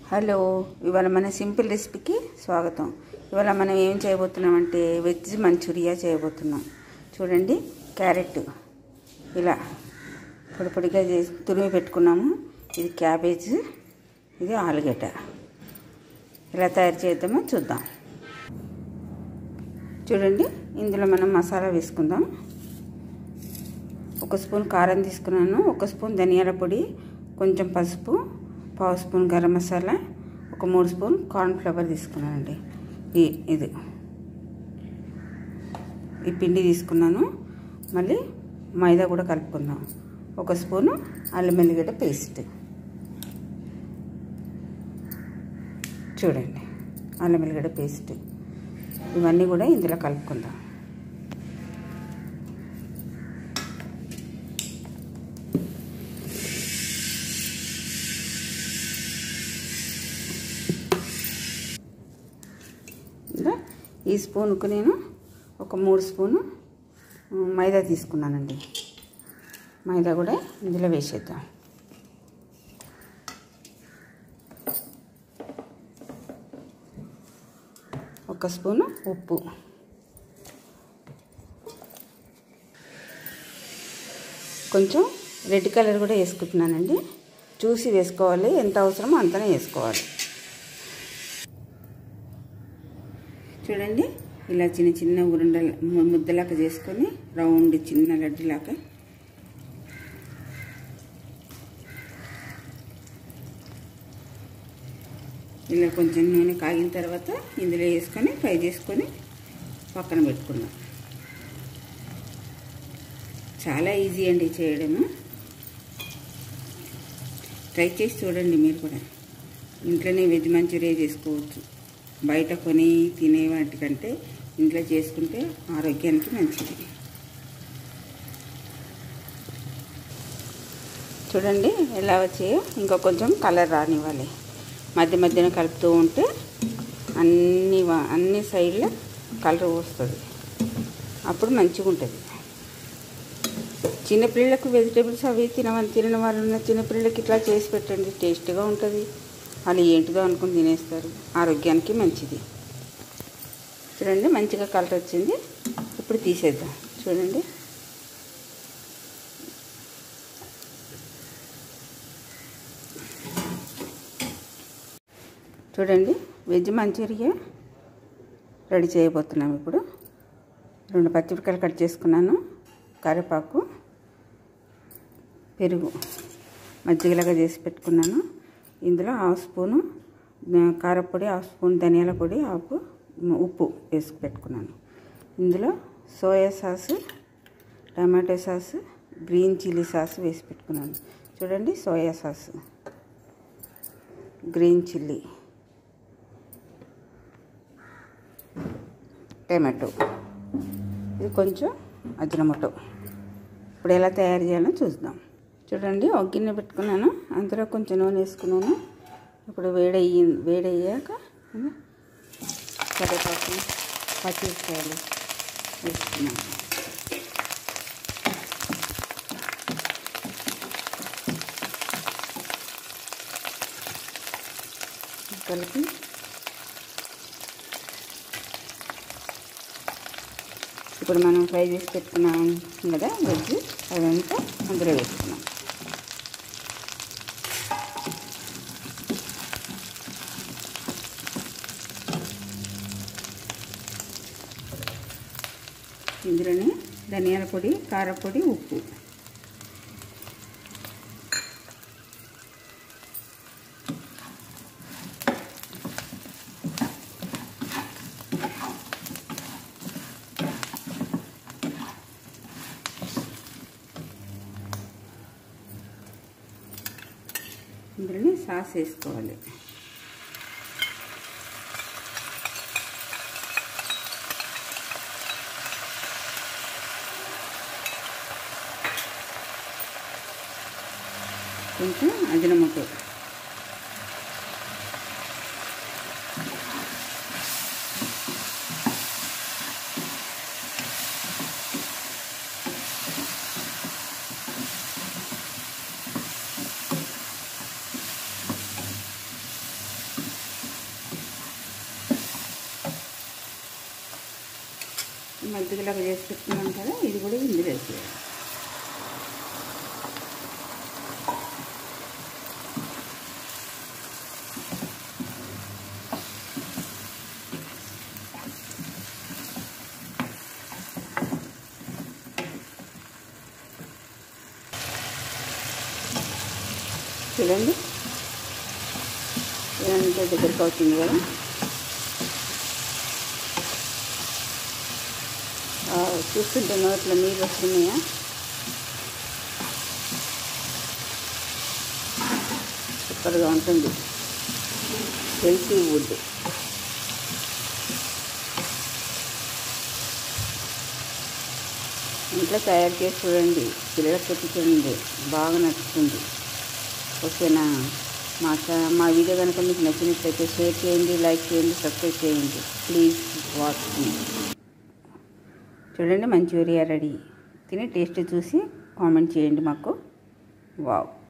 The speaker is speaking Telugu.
హలో ఇవాళ మన సింపుల్ రెసిపీకి స్వాగతం ఇవాళ మనం ఏం చేయబోతున్నామంటే వెజ్ మంచూరియా చేయబోతున్నాం చూడండి క్యారెట్ ఇలా పొడి పొడిగా చేసి తురిమి పెట్టుకున్నాము ఇది క్యాబేజ్ ఇది ఆలుగడ్డ ఇలా తయారు చేద్దామో చూద్దాం చూడండి ఇందులో మనం మసాలా వేసుకుందాం ఒక స్పూన్ కారం తీసుకున్నాను ఒక స్పూన్ ధనియాల పొడి కొంచెం పసుపు పావు స్పూన్ గరం మసాలా ఒక మూడు స్పూన్ కార్న్ ఫ్లవర్ తీసుకున్నానండి ఈ ఇది ఈ పిండి తీసుకున్నాను మళ్ళీ మైదా కూడా కలుపుకుందాం ఒక స్పూను అల్లం వెల్లిగడ్డ పేస్ట్ చూడండి అల్లం వెల్లిగడ్డ పేస్ట్ ఇవన్నీ కూడా ఇందులో కలుపుకుందాం ఇలా ఈ స్పూన్కు నేను ఒక మూడు స్పూను మైదా తీసుకున్నానండి మైదా కూడా ఇందులో వేసేద్దాం ఒక స్పూను ఉప్పు కొంచెం రెడ్ కలర్ కూడా వేసుకుంటున్నానండి చూసి వేసుకోవాలి ఎంత అవసరమో అంతనే వేసుకోవాలి చూడండి ఇలా చిన్న చిన్న ఉరుండల ముద్దలాగా చేసుకొని రౌండ్ చిన్న లడ్డులాగా ఇలా కొంచెం నూనె కాగిన తర్వాత ఇందులో వేసుకొని ఫ్రై చేసుకొని పక్కన పెట్టుకుందాం చాలా ఈజీ అండి చేయడము ట్రై చేసి చూడండి మీరు కూడా ఇంట్లోనే వెజ్ మంచూరియా చేసుకోవచ్చు బయట కొని తినే వాటికంటే ఇంట్లో చేసుకుంటే ఆరోగ్యానికి మంచిది చూడండి ఎలా వచ్చాయో ఇంకా కొంచెం కలర్ రానివ్వాలి మధ్య మధ్యన కలుపుతూ ఉంటే అన్ని అన్ని సైడ్ల కలర్ వస్తుంది అప్పుడు మంచిగా ఉంటుంది చిన్నపిల్లలకు వెజిటేబుల్స్ అవి తినవని తినని వాళ్ళు ఉన్న చిన్నపిల్లలకి ఇట్లా చేసి పెట్టండి టేస్ట్గా ఉంటుంది వాళ్ళు ఏంటిదో అనుకుని తినేస్తారు ఆరోగ్యానికి మంచిది చూడండి మంచిగా కలర్ వచ్చింది ఇప్పుడు తీసేద్దాం చూడండి చూడండి వెజ్ మంచూరియా రెడీ చేయబోతున్నాం ఇప్పుడు రెండు పచ్చిమిరకాయలు కట్ చేసుకున్నాను కరివేపాకు పెరుగు మజ్జిగలాగా చేసి పెట్టుకున్నాను ఇందులో హాఫ్ స్పూను కారపొడి హాఫ్ స్పూన్ ధనియాల పొడి హాఫ్ ఉప్పు వేసి పెట్టుకున్నాను ఇందులో soya sauce tomato sauce green chilli sauce వేసి పెట్టుకున్నాను చూడండి soya sauce green chilli tomato ఇది కొంచెం అజ్జినమొటో ఇప్పుడు ఎలా తయారు చేయాలో చూద్దాం చూడండి ఒక గిన్నె పెట్టుకున్నాను అందులో కొంచెం నూనె వేసుకున్నాను ఇప్పుడు వేడయ్యి వేడయ్యాక కరివేపాకు పచ్చిమిరకాయలు వేసుకున్నాను కలిపి ఇప్పుడు మనం ఫ్రై చేసి పెట్టుకున్నాం కదా వెజ్ అదంతా అందులో వేసుకున్నాం ఇందులోనే ధనియాల పొడి కారపొడి ఉప్పు ఇందులో సాస్ వేసుకోవాలి కొంచెం అజినమొట్టు మధ్యలాగా చేసి పెట్టుకున్నాం కదా ఇది కూడా ఇందులో వేసేయాలి చూడండి ఇదంతా దగ్గరికి అవుతుంది కదా ఆ, చూస్తుంటే నోట్లో నీళ్ళు వస్తున్నాయా సూపర్గా ఉంటుంది హెల్తీ వుడ్ ఇంట్లో తయారు చేసి చూడండి పిల్లలకు పెట్టి చూడండి బాగా నచ్చుతుంది ఓకేనా మా ఛా- మా వీడియో కనుక మీకు నచ్చినట్లయితే షేర్ చేయండి లైక్ చేయండి సబ్స్క్రైబ్ చేయండి ప్లీజ్ వాచ్ మీ చూడండి మంచూరియా రెడీ తిని టేస్ట్ చూసి కామెంట్ చేయండి మాకు వావ్